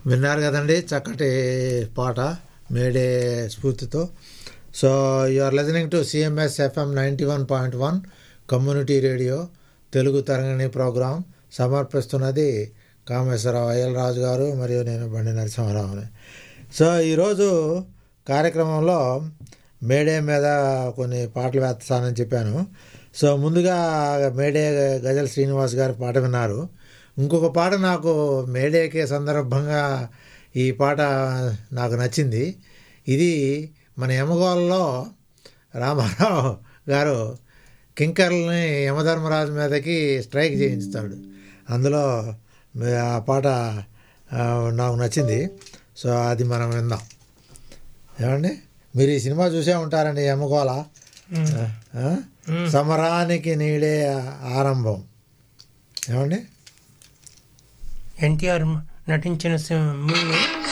విన్నారు కదండి చక్కటి పాట మేడే స్ఫూర్తితో so you are listening to CMS FM ninety one point one community radio Telugu Tarangini program సమర్పిస్తున్నది కామేశ్వరరావు అయ్యల్ రాజు గారు మరియు నేను బండి నరసింహారావుని సో ఈరోజు కార్యక్రమంలో మేడే మీద కొన్ని పాటలు వేస్తానని చెప్పాను సో ముందుగా మేడే గజల్ శ్రీనివాస్ గారి పాట విన్నారు ఇంకొక పాట నాకు మేడేకే సందర్భంగా ఈ పాట నాకు నచ్చింది ఇది మన యమగోళలో రామారావు గారు కింకర్లని యమధర్మరాజు మీదకి స్ట్రైక్ చేయించుతాడు అందులో మే- ఆ పాట ఆ, నాకు నచ్చింది సో అది మనం విందాం ఏమండి మీరు ఈ సినిమా చూసే ఉంటారండి యమగోళ ఆ? సమరానికి నీడే ఆరంభం ఏమండి ఎన్టీఆర్ నటించిన సి- మూవీ